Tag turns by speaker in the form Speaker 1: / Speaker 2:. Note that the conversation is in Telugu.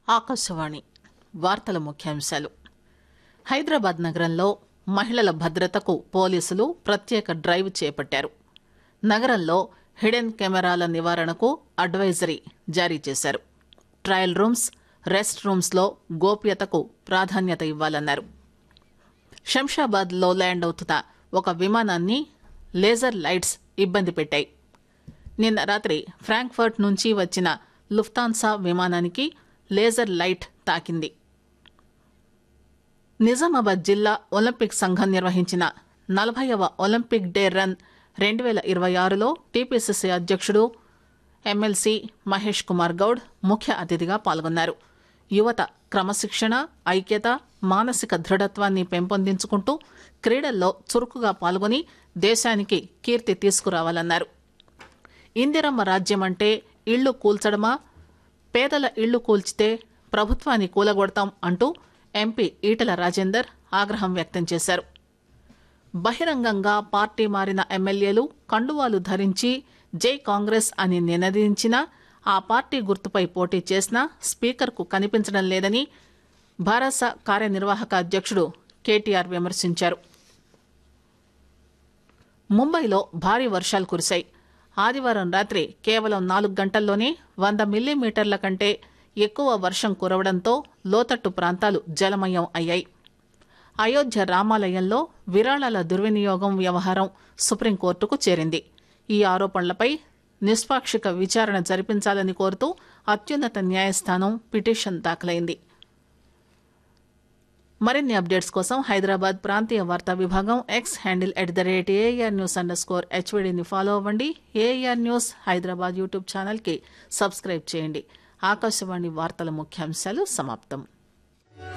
Speaker 1: ఆకాశవాణి వార్తల ముఖ్యాంశాలు హైదరాబాద్ నగరంలో మహిళల భద్రతకు పోలీసులు ప్రత్యేక డ్రైవ్ చేపట్టారు నగరంలో హిడెన్ కెమెరాల నివారణకు అడ్వైజరీ జారీ చేశారు ట్రయల్ రూమ్స్ రెస్ట్ రూమ్స్లో గోప్యతకు ప్రాధాన్యత ఇవ్వాలన్నారు శంషాబాద్లో ల్యాండ్ అవుతున్న ఒక విమానాన్ని లేజర్ లైట్స్ ఇబ్బంది పెట్టాయి నిన్న రాత్రి ఫ్రాంక్ఫర్ట్ నుంచి వచ్చిన లుఫ్తాన్సా విమానానికి లేజర్ లైట్ తాకింది నిజామాబాద్ జిల్లా ఒలింపిక్ సంఘం నిర్వహించిన నలభైవ ఒలింపిక్ డే రన్ రెండు వేల ఇరవై ఆరులో టీపీసీసీ అధ్యక్షుడు ఎమ్మెల్సీ మహేష్ కుమార్ గౌడ్ ముఖ్య అతిథిగా పాల్గొన్నారు యువత క్రమశిక్షణ ఐక్యత మానసిక దృఢత్వాన్ని పెంపొందించుకుంటూ క్రీడల్లో చురుకుగా పాల్గొని దేశానికి కీర్తి తీసుకురావాలన్నారు ఇందిరమ్మ రాజ్యం అంటే ఇళ్లు కూల్చడమా పేదల ఇళ్లు కూల్చితే ప్రభుత్వాన్ని కూలగొడతాం అంటూ ఎంపీ ఈటల రాజేందర్ ఆగ్రహం వ్యక్తం చేశారు బహిరంగంగా పార్టీ మారిన ఎమ్మెల్యేలు కండువాలు ధరించి జై కాంగ్రెస్ అని నినదించినా ఆ పార్టీ గుర్తుపై పోటీ చేసినా స్పీకర్కు కనిపించడం లేదని భారస కార్యనిర్వాహక అధ్యక్షుడు కేటీఆర్ విమర్శించారు ముంబైలో భారీ వర్షాలు కురిశాయి ఆదివారం రాత్రి కేవలం నాలుగు గంటల్లోనే వంద మిల్లీమీటర్ల కంటే ఎక్కువ వర్షం కురవడంతో లోతట్టు ప్రాంతాలు జలమయం అయ్యాయి అయోధ్య రామాలయంలో విరాళాల దుర్వినియోగం వ్యవహారం సుప్రీంకోర్టుకు చేరింది ఈ ఆరోపణలపై నిష్పాక్షిక విచారణ జరిపించాలని కోరుతూ అత్యున్నత న్యాయస్థానం పిటిషన్ దాఖలైంది మరిన్ని అప్డేట్స్ కోసం హైదరాబాద్ ప్రాంతీయ వార్తా విభాగం X handle at the rate A R news underscore హెచ్వీడీని ఫాలో అవ్వండి ఏఆర్ న్యూస్ హైదరాబాద్ యూట్యూబ్ ఛానల్కి సబ్స్క్రైబ్ చేయండి ఆకాశవాణి వార్తల ముఖ్యాంశాలు సమాప్తం